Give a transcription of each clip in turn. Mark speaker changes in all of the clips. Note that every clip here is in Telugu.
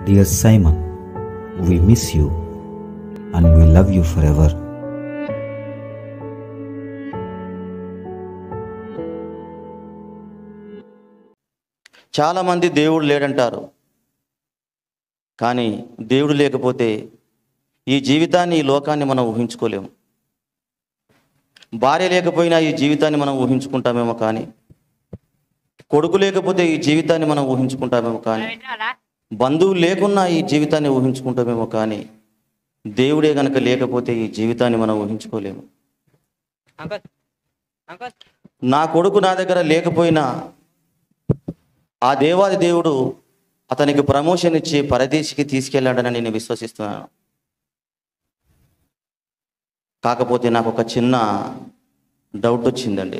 Speaker 1: Dear Simon, we miss you and we love you forever.
Speaker 2: చాలామంది దేవుడు లేడంటారు కానీ దేవుడు లేకపోతే ఈ జీవితాన్ని ఈ లోకాన్ని మనం ఊహించుకోలేము భార్య లేకపోయినా ఈ జీవితాన్ని మనం ఊహించుకుంటామేమో కానీ కొడుకు లేకపోతే ఈ జీవితాన్ని మనం ఊహించుకుంటామేమో కానీ బంధువులు లేకున్నా ఈ జీవితాన్ని ఊహించుకుంటామేమో కానీ దేవుడే గనక లేకపోతే ఈ జీవితాన్ని మనం ఊహించుకోలేము
Speaker 3: అంకల్ అంకల్
Speaker 2: నా కొడుకు నా దగ్గర లేకపోయినా ఆ దేవాది దేవుడు అతనికి ప్రమోషన్ ఇచ్చి పరదేశికి తీసుకెళ్ళాడని నేను విశ్వసిస్తున్నాను కాకపోతే నాకు ఒక చిన్న డౌట్ వచ్చిందండి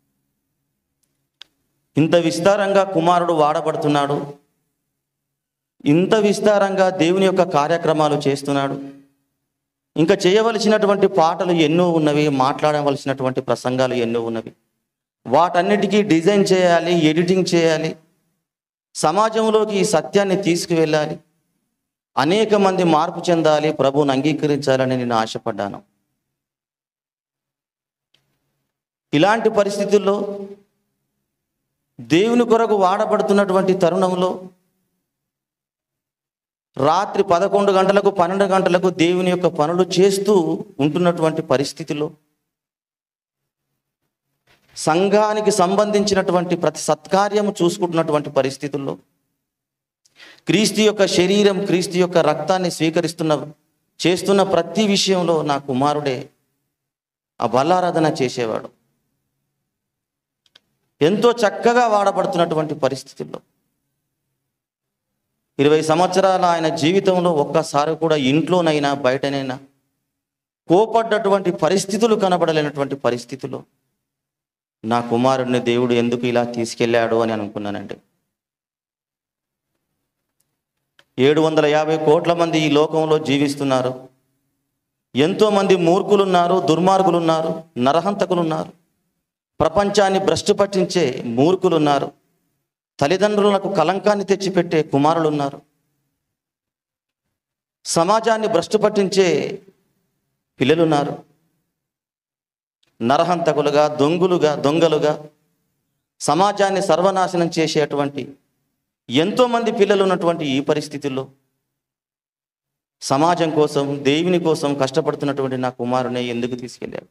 Speaker 2: ఇంత విస్తారంగా కుమారుడు వాడబడుతున్నాడు ఇంత విస్తారంగా దేవుని యొక్క కార్యక్రమాలు చేస్తున్నాడు ఇంకా చేయవలసినటువంటి పాటలు ఎన్నో ఉన్నవి మాట్లాడవలసినటువంటి ప్రసంగాలు ఎన్నో ఉన్నవి వాటన్నిటికీ డిజైన్ చేయాలి ఎడిటింగ్ చేయాలి సమాజంలోకి ఈ సత్యాన్ని తీసుకువెళ్ళాలి అనేక మంది మార్పు చెందాలి ప్రభువుని అంగీకరించాలని నేను ఆశపడ్డాను ఇలాంటి పరిస్థితుల్లో దేవుని కొరకు వాడబడుతున్నటువంటి తరుణంలో రాత్రి పదకొండు గంటలకు పన్నెండు గంటలకు దేవుని యొక్క పనులు చేస్తూ ఉంటున్నటువంటి పరిస్థితిలో సంఘానికి సంబంధించినటువంటి ప్రతి సత్కార్యము చూసుకుంటున్నటువంటి పరిస్థితుల్లో క్రీస్తు యొక్క శరీరం క్రీస్తు యొక్క రక్తాన్ని స్వీకరిస్తున్న చేస్తున్న ప్రతి విషయంలో నా కుమారుడే ఆ బలారాధన చేసేవాడు ఎంతో చక్కగా వాడబడుతున్నటువంటి పరిస్థితుల్లో ఇరవై సంవత్సరాల ఆయన జీవితంలో ఒక్కసారి కూడా ఇంట్లోనైనా బయటనైనా కోపడ్డటువంటి పరిస్థితులు కనబడలేనటువంటి పరిస్థితుల్లో నా కుమారుడిని దేవుడు ఎందుకు ఇలా తీసుకెళ్ళాడు అని అనుకున్నానండి ఏడు వందల యాభై కోట్ల మంది ఈ లోకంలో జీవిస్తున్నారు ఎంతోమంది మూర్ఖులున్నారు దుర్మార్గులున్నారు నరహంతకులున్నారు ప్రపంచాన్ని భ్రష్టు పట్టించే మూర్ఖులున్నారు తల్లిదండ్రులకు కలంకాన్ని తెచ్చిపెట్టే కుమారులున్నారు సమాజాన్ని భ్రష్టు పట్టించే పిల్లలున్నారు నరహంతకులుగా దొంగులుగా దొంగలుగా సమాజాన్ని సర్వనాశనం చేసేటువంటి ఎంతోమంది పిల్లలు ఉన్నటువంటి ఈ పరిస్థితుల్లో సమాజం కోసం దేవుని కోసం కష్టపడుతున్నటువంటి నా కుమారుని ఎందుకు తీసుకెళ్ళాడు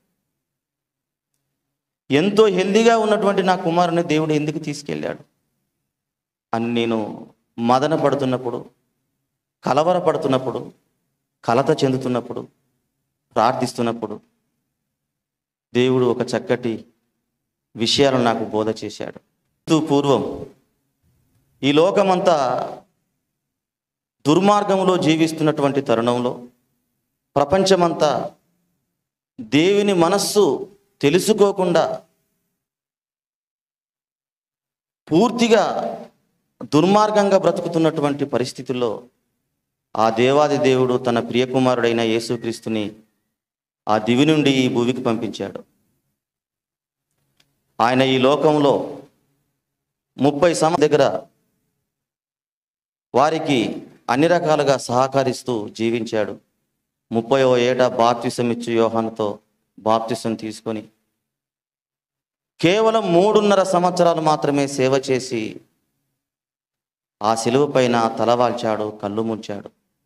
Speaker 2: ఎంతో హెల్దీగా ఉన్నటువంటి నా కుమారుని దేవుడు ఎందుకు తీసుకెళ్ళాడు అని నేను మదన పడుతున్నప్పుడు కలవరపడుతున్నప్పుడు కలత చెందుతున్నప్పుడు ప్రార్థిస్తున్నప్పుడు దేవుడు ఒక చక్కటి విషయాలను నాకు బోధ చేశాడు క్రీస్తు పూర్వం ఈ లోకమంతా దుర్మార్గంలో జీవిస్తున్నటువంటి తరుణంలో ప్రపంచమంతా దేవుని మనస్సు తెలుసుకోకుండా పూర్తిగా దుర్మార్గంగా బ్రతుకుతున్నటువంటి పరిస్థితుల్లో ఆ దేవాది దేవుడు తన ప్రియకుమారుడైన యేసుక్రీస్తుని ఆ దివి నుండి ఈ భూమికి పంపించాడు ఆయన ఈ లోకంలో ముప్పై సమ దగ్గర వారికి అన్ని రకాలుగా సహకరిస్తూ జీవించాడు ముప్పయో ఏట బాప్తిసం ఇచ్చు యోహానుతో బాప్తిసం తీసుకొని కేవలం మూడున్నర సంవత్సరాలు మాత్రమే సేవ చేసి ఆ శిలువ పైన తలవాల్చాడు కళ్ళు ముంచాడు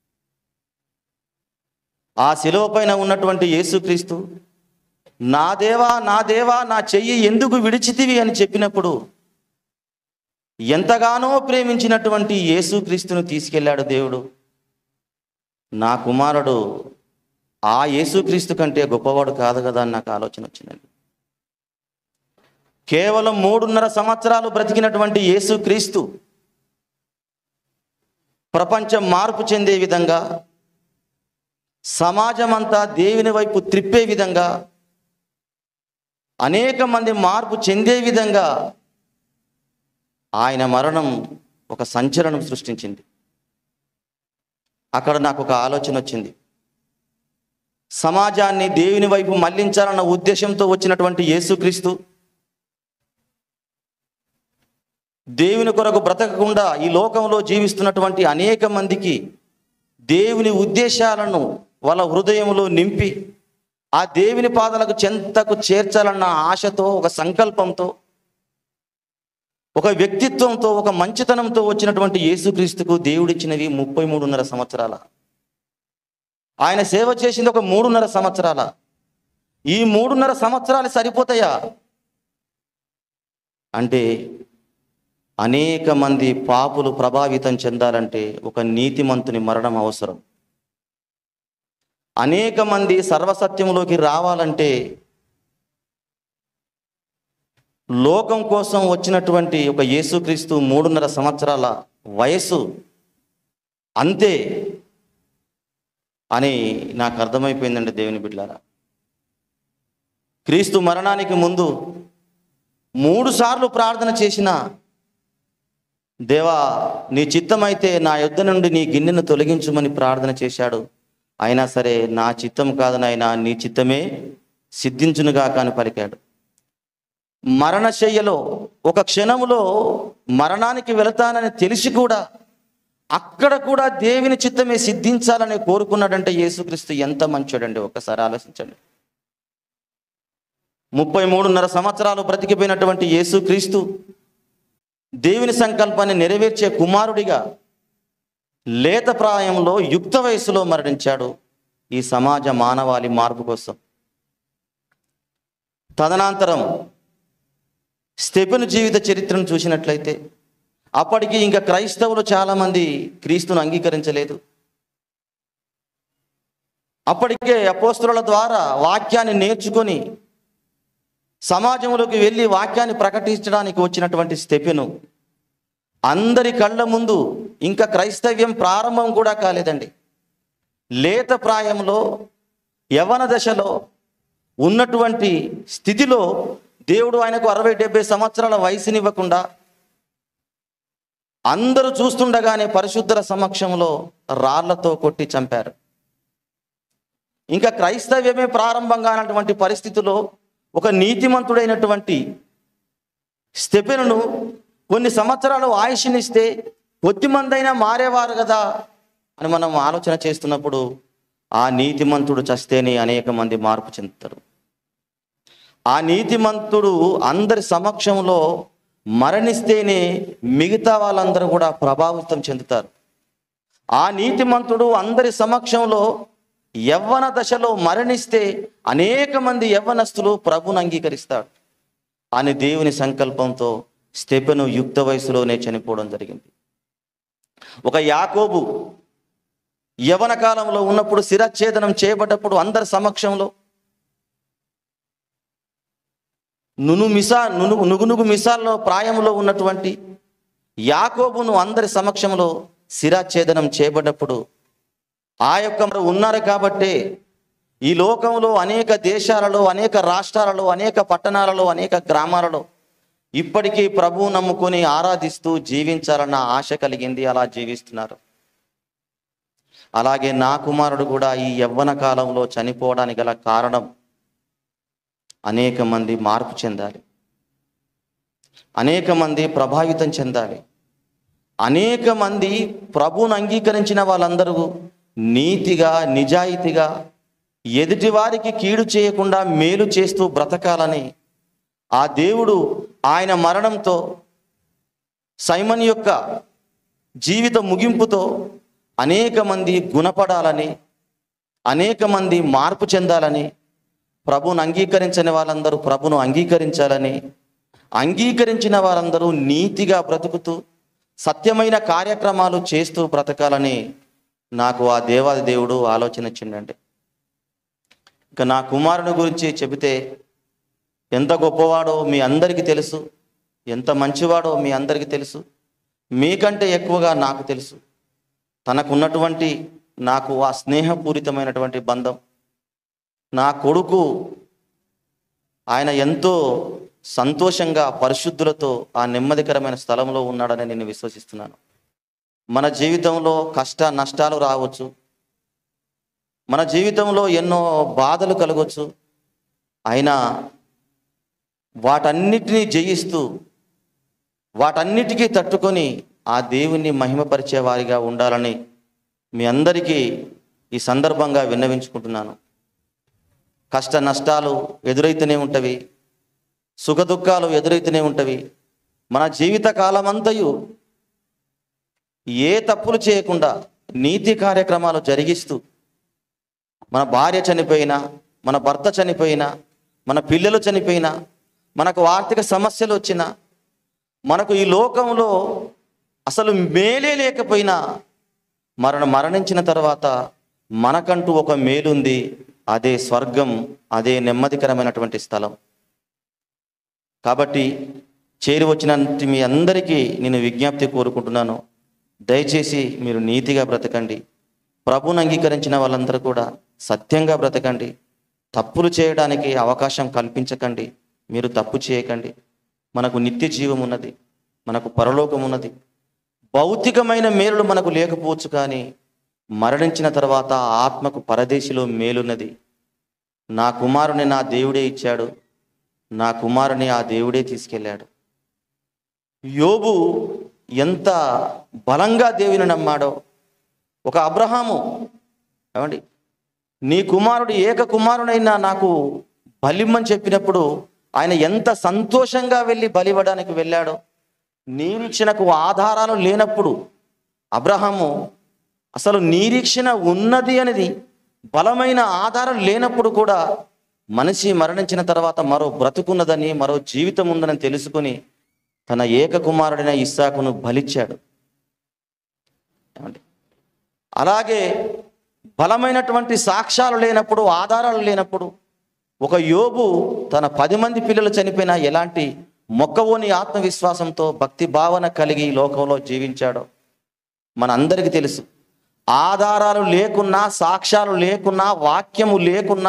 Speaker 2: ఆ శిలువ పైన ఉన్నటువంటి యేసుక్రీస్తు నా దేవా నా దేవా నా చెయ్యి ఎందుకు విడిచితివి అని చెప్పినప్పుడు ఎంతగానో ప్రేమించినటువంటి యేసుక్రీస్తును తీసుకెళ్ళాడు దేవుడు నా కుమారుడు ఆ యేసుక్రీస్తు కంటే గొప్పవాడు కాదు కదా అని నాకు ఆలోచన వచ్చిందండి కేవలం మూడున్నర సంవత్సరాలు బ్రతికినటువంటి యేసుక్రీస్తు ప్రపంచం మార్పు చెందే విధంగా సమాజం అంతా దేవుని వైపు త్రిప్పే విధంగా అనేక మంది మార్పు చెందే విధంగా ఆయన మరణం ఒక సంచలనం సృష్టించింది అక్కడ నాకు ఒక ఆలోచన వచ్చింది సమాజాన్ని దేవుని వైపు మళ్లించాలన్న ఉద్దేశంతో వచ్చినటువంటి యేసుక్రీస్తు దేవుని కొరకు బ్రతకకుండా ఈ లోకంలో జీవిస్తున్నటువంటి అనేక మందికి దేవుని ఉద్దేశాలను వాళ్ళ హృదయంలో నింపి ఆ దేవుని పాదాలకు చెంతకు చేర్చాలన్న ఆశతో ఒక సంకల్పంతో ఒక వ్యక్తిత్వంతో ఒక మంచితనంతో వచ్చినటువంటి యేసుక్రీస్తుకు దేవుడిచ్చినవి ముప్పై మూడున్నర సంవత్సరాల ఆయన సేవ చేసింది ఒక మూడున్నర సంవత్సరాల ఈ మూడున్నర సంవత్సరాలు సరిపోతాయా అంటే అనేక మంది పాపులు ప్రభావితం చెందాలంటే ఒక నీతిమంతుని మరణం అవసరం అనేక మంది సర్వసత్యంలోకి రావాలంటే లోకం కోసం వచ్చినటువంటి ఒక యేసుక్రీస్తు మూడున్నర సంవత్సరాల వయస్సు అంతే అని నాకు అర్థమైపోయిందండి దేవుని బిడ్డారా క్రీస్తు మరణానికి ముందు మూడు సార్లు ప్రార్థన చేసిన దేవా నీ చిత్తమైతే నా యుద్ధ నుండి నీ గిన్నెను తొలగించుమని ప్రార్థన చేశాడు అయినా సరే నా చిత్తం కాదు నాయనా నీ చిత్తమే సిద్ధించునుగా కాని పలికాడు మరణశయ్యలో ఒక క్షణములో మరణానికి వెళతానని తెలిసి కూడా అక్కడ కూడా దేవుని చిత్తమే సిద్ధించాలని కోరుకున్నాడంటే యేసుక్రీస్తు ఎంత మంచోడండి ఒకసారి ఆలోచించండి ముప్పై మూడున్నర సంవత్సరాలు బ్రతికిపోయినటువంటి యేసుక్రీస్తు దేవుని సంకల్పాన్ని నెరవేర్చే కుమారుడిగా లేత ప్రాయంలో యుక్త వయసులో మరణించాడు ఈ సమాజ మానవాళి మార్పు కోసం తదనంతరం స్టెఫెను జీవిత చరిత్రను చూసినట్లయితే అప్పటికి ఇంకా క్రైస్తవులు చాలామంది క్రీస్తును అంగీకరించలేదు అప్పటికే అపోస్తుల ద్వారా వాక్యాన్ని నేర్చుకొని సమాజంలోకి వెళ్ళి వాక్యాన్ని ప్రకటించడానికి వచ్చినటువంటి స్టెపెను అందరి కళ్ళ ముందు ఇంకా క్రైస్తవ్యం ప్రారంభం కూడా కాలేదండి లేత ప్రాయంలో యవన దశలో ఉన్నటువంటి స్థితిలో దేవుడు ఆయనకు అరవై డెబ్బై సంవత్సరాల వయసునివ్వకుండా అందరూ చూస్తుండగానే పరిశుద్ధుల సమక్షంలో రాళ్లతో కొట్టి చంపారు ఇంకా క్రైస్తవ్యమే ప్రారంభం కానటువంటి పరిస్థితిలో ఒక నీతిమంతుడైనటువంటి స్టెపెనును కొన్ని సంవత్సరాలు ఆయుష్నిస్తే కొద్ది మందైనా మారేవారు కదా అని మనం ఆలోచన చేస్తున్నప్పుడు ఆ నీతిమంతుడు చస్తేనే అనేక మంది మార్పు చెందుతారు ఆ నీతిమంతుడు అందరి సమక్షంలో మరణిస్తేనే మిగతా వాళ్ళందరూ కూడా ప్రభావితం చెందుతారు ఆ నీతిమంతుడు అందరి సమక్షంలో యవ్వన దశలో మరణిస్తే అనేక మంది యవ్వనస్తులు ప్రభుని అంగీకరిస్తాడు అని దేవుని సంకల్పంతో స్టెపెను యుక్త వయసులోనే చనిపోవడం జరిగింది ఒక యాకోబు యవన కాలంలో ఉన్నప్పుడు శిరఛేదనం చేయబడ్డప్పుడు అందరి సమక్షంలో నును మిసా నునుగు నుగునుగు మిసాల్లో ప్రాయంలో ఉన్నటువంటి యాకోబును అందరి సమక్షంలో శిరాఛేదనం చేయబడ్డప్పుడు ఆ యొక్క మరి ఉన్నారు కాబట్టే ఈ లోకంలో అనేక దేశాలలో అనేక రాష్ట్రాలలో అనేక పట్టణాలలో అనేక గ్రామాలలో ఇప్పటికీ ప్రభువు నమ్ముకొని ఆరాధిస్తూ జీవించాలన్న ఆశ కలిగింది అలా జీవిస్తున్నారు అలాగే నా కుమారుడు కూడా ఈ యవ్వన కాలంలో చనిపోవడానికి గల కారణం అనేక మంది మార్పు చెందాలి అనేక మంది ప్రభావితం చెందాలి అనేక మంది ప్రభువును అంగీకరించిన వాళ్ళందరూ నీతిగా నిజాయితీగా ఎదుటివారికి కీడు చేయకుండా మేలు చేస్తూ బ్రతకాలని ఆ దేవుడు ఆయన మరణంతో సైమన్ యొక్క జీవిత ముగింపుతో అనేక మంది గుణపడాలని అనేక మంది మార్పు చెందాలని ప్రభువును అంగీకరించని వాళ్ళందరూ ప్రభును అంగీకరించాలని అంగీకరించిన వారందరూ నీతిగా బ్రతుకుతూ సత్యమైన కార్యక్రమాలు చేస్తూ బ్రతకాలని నాకు ఆ దేవాది దేవుడు ఆలోచన ఇచ్చిండండి ఇక నా కుమారుని గురించి చెబితే ఎంత గొప్పవాడో మీ అందరికీ తెలుసు ఎంత మంచివాడో మీ అందరికీ తెలుసు మీకంటే ఎక్కువగా నాకు తెలుసు తనకున్నటువంటి నాకు ఆ స్నేహపూరితమైనటువంటి బంధం నా కొడుకు ఆయన ఎంతో సంతోషంగా పరిశుద్ధులతో ఆ నెమ్మదికరమైన స్థలంలో ఉన్నాడని నేను విశ్వసిస్తున్నాను మన జీవితంలో కష్ట నష్టాలు రావచ్చు మన జీవితంలో ఎన్నో బాధలు కలగవచ్చు అయినా వాటన్నిటినీ జయిస్తూ వాటన్నిటికీ తట్టుకొని ఆ దేవుణ్ణి మహిమపరిచే వారిగా ఉండాలని మీ అందరికీ ఈ సందర్భంగా విన్నవించుకుంటున్నాను కష్ట నష్టాలు ఎదురైతేనే ఉంటవి సుఖ దుఃఖాలు ఎదురైతేనే ఉంటవి మన జీవిత కాలమంతయు ఏ తప్పులు చేయకుండా నీతి కార్యక్రమాలు జరిగిస్తూ మన భార్య చనిపోయినా మన భర్త చనిపోయినా మన పిల్లలు చనిపోయినా మనకు ఆర్థిక సమస్యలు వచ్చినా మనకు ఈ లోకంలో అసలు మేలే లేకపోయినా మరణ మరణించిన తర్వాత మనకంటూ ఒక మేలుంది అదే స్వర్గం అదే నెమ్మదికరమైనటువంటి స్థలం కాబట్టి చేరి వచ్చిన మీ అందరికీ నేను విజ్ఞప్తి కోరుకుంటున్నాను దయచేసి మీరు నీతిగా బ్రతకండి ప్రభుని అంగీకరించిన వాళ్ళందరూ కూడా సత్యంగా బ్రతకండి తప్పులు చేయడానికి అవకాశం కల్పించకండి మీరు తప్పు చేయకండి మనకు నిత్య జీవం ఉన్నది మనకు పరలోకం ఉన్నది భౌతికమైన మేలులు మనకు లేకపోవచ్చు కానీ మరణించిన తర్వాత ఆత్మకు పరదేశిలో మేలున్నది నా కుమారుని నా దేవుడే ఇచ్చాడు నా కుమారుని ఆ దేవుడే తీసుకెళ్ళాడు యోబు ఎంత బలంగా దేవుని నమ్మాడో ఒక అబ్రహాము ఏమండి నీ కుమారుడు ఏక కుమారుడైనా నాకు బలిమ్మని చెప్పినప్పుడు ఆయన ఎంత సంతోషంగా వెళ్ళి బలివ్వడానికి వెళ్ళాడో నిరీక్షణకు ఆధారాలు లేనప్పుడు అబ్రహాము అసలు నిరీక్షణ ఉన్నది అనేది బలమైన ఆధారం లేనప్పుడు కూడా మనిషి మరణించిన తర్వాత మరో బ్రతుకున్నదని మరో జీవితం ఉందని తెలుసుకుని తన ఏక కుమారుడైన ఇస్సాకును బలిచ్చాడు ఏమండి? అలాగే బలమైనటువంటి సాక్ష్యాలు లేనప్పుడు ఆధారాలు లేనప్పుడు ఒక యోబు తన పది మంది పిల్లలు చనిపోయినా ఎలాంటి మొక్కవోని ఆత్మవిశ్వాసంతో భక్తి భావన కలిగి ఈ లోకంలో జీవించాడో మన అందరికీ తెలుసు ఆధారాలు లేకున్నా సాక్ష్యాలు లేకున్నా వాక్యము లేకున్నా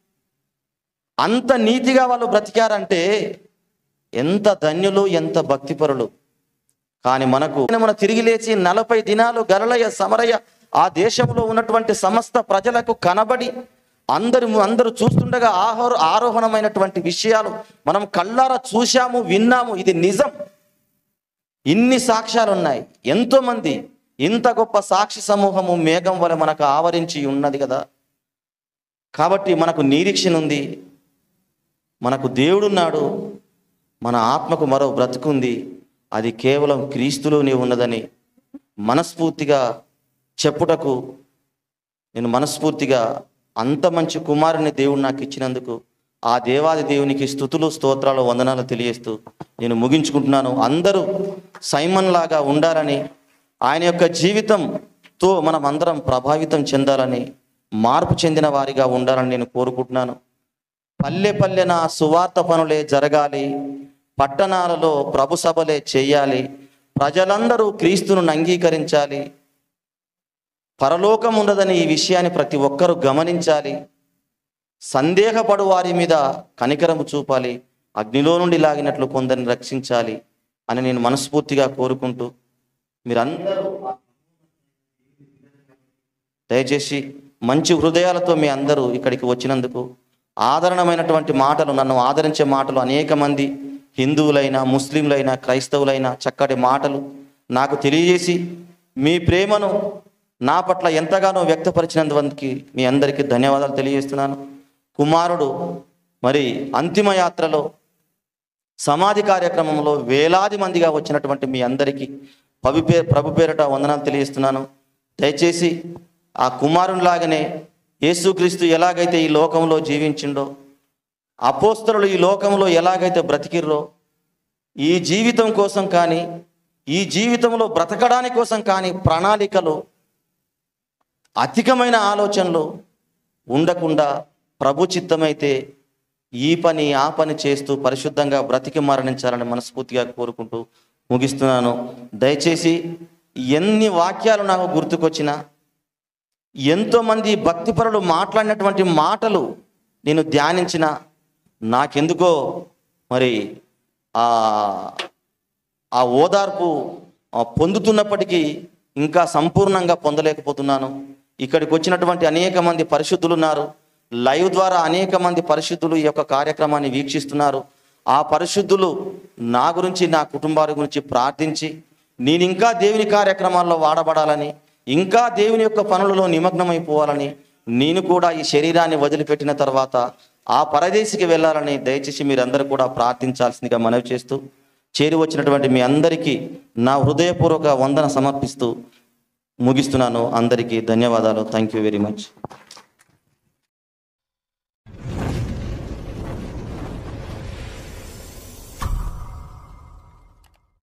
Speaker 2: అంత నీతిగా వాళ్ళు బ్రతికారంటే ఎంత ధన్యులు ఎంత భక్తిపరులు కానీ మనకు మన తిరిగి లేచి నలభై దినాలు గరలయ సమరయ ఆ దేశంలో ఉన్నటువంటి సమస్త ప్రజలకు కనబడి అందరు అందరూ చూస్తుండగా ఆహోర ఆరోహణమైనటువంటి విషయాలు మనం కళ్ళారా చూశాము విన్నాము ఇది నిజం ఇన్ని సాక్ష్యాలు ఉన్నాయి ఎంతో మంది ఇంత గొప్ప సాక్షి సమూహము మేఘం వల్ల మనకు ఆవరించి ఉన్నది కదా కాబట్టి మనకు నిరీక్షణ ఉంది మనకు దేవుడున్నాడు మన ఆత్మకు మరో బ్రతుకుంది అది కేవలం క్రీస్తులోనే ఉన్నదని మనస్ఫూర్తిగా చెప్పుటకు నేను మనస్ఫూర్తిగా అంత మంచి కుమారుని దేవుడు నాకు ఇచ్చినందుకు ఆ దేవాది దేవునికి స్థుతులు స్తోత్రాలు వందనాలు తెలియజేస్తూ నేను ముగించుకుంటున్నాను అందరూ సైమన్ లాగా ఉండాలని ఆయన యొక్క జీవితంతో మనం అందరం ప్రభావితం చెందాలని మార్పు చెందిన వారిగా ఉండాలని నేను కోరుకుంటున్నాను పల్లె పల్లెన సువార్త పనులే జరగాలి పట్టణాలలో ప్రభు సభలే చేయాలి ప్రజలందరూ క్రీస్తును అంగీకరించాలి పరలోకం ఉండదని ఈ విషయాన్ని ప్రతి ఒక్కరూ గమనించాలి సందేహపడు వారి మీద కనికరము చూపాలి అగ్నిలో నుండి లాగినట్లు కొందరిని రక్షించాలి అని నేను మనస్ఫూర్తిగా కోరుకుంటూ మీరందరూ దయచేసి మంచి హృదయాలతో మీ అందరూ ఇక్కడికి వచ్చినందుకు ఆదరణమైనటువంటి మాటలు నన్ను ఆదరించే మాటలు అనేక మంది హిందువులైనా ముస్లింలైనా క్రైస్తవులైనా చక్కటి మాటలు నాకు తెలియజేసి మీ ప్రేమను నా పట్ల ఎంతగానో వ్యక్తపరిచినందుకు మీ అందరికీ ధన్యవాదాలు తెలియజేస్తున్నాను కుమారుడు మరి అంతిమ యాత్రలో సమాధి కార్యక్రమంలో వేలాది మందిగా వచ్చినటువంటి మీ అందరికీ ప్రభు పేరు ప్రభు పేరట వందనాలు తెలియజేస్తున్నాను దయచేసి ఆ కుమారునిలాగానే యేసుక్రీస్తు ఎలాగైతే ఈ లోకంలో జీవించిండో అపోస్తరులు ఈ లోకంలో ఎలాగైతే బ్రతికిర్రో ఈ జీవితం కోసం కానీ ఈ జీవితంలో బ్రతకడానికి కోసం కానీ ప్రణాళికలు అధికమైన ఆలోచనలు ఉండకుండా ప్రభు చిత్తమైతే ఈ పని ఆ పని చేస్తూ పరిశుద్ధంగా బ్రతికి మరణించాలని మనస్ఫూర్తిగా కోరుకుంటూ ముగిస్తున్నాను దయచేసి ఎన్ని వాక్యాలు నాకు గుర్తుకొచ్చినా ఎంతోమంది భక్తిపరులు మాట్లాడినటువంటి మాటలు నేను ధ్యానించిన నాకెందుకో మరి ఆ ఆ ఓదార్పు ఆ, పొందుతున్నప్పటికీ ఇంకా సంపూర్ణంగా పొందలేకపోతున్నాను ఇక్కడికి వచ్చినటువంటి అనేక మంది పరిశుద్ధులు ఉన్నారు లైవ్ ద్వారా అనేక మంది పరిశుద్ధులు ఈ యొక్క కార్యక్రమాన్ని వీక్షిస్తున్నారు ఆ పరిశుద్ధులు నా గురించి నా కుటుంబాల గురించి ప్రార్థించి నేను ఇంకా దేవుని కార్యక్రమాల్లో వాడబడాలని ఇంకా దేవుని యొక్క పనులలో నిమగ్నమైపోవాలని నేను కూడా ఈ శరీరాన్ని వదిలిపెట్టిన తర్వాత ఆ పరదేశికి వెళ్ళాలని దయచేసి మీరందరూ కూడా ప్రార్థించాల్సిందిగా మనవి చేస్తూ చేరి వచ్చినటువంటి మీ అందరికీ నా హృదయపూర్వక వందన సమర్పిస్తూ ముగిస్తున్నాను అందరికీ ధన్యవాదాలు థ్యాంక్ యూ వెరీ మచ్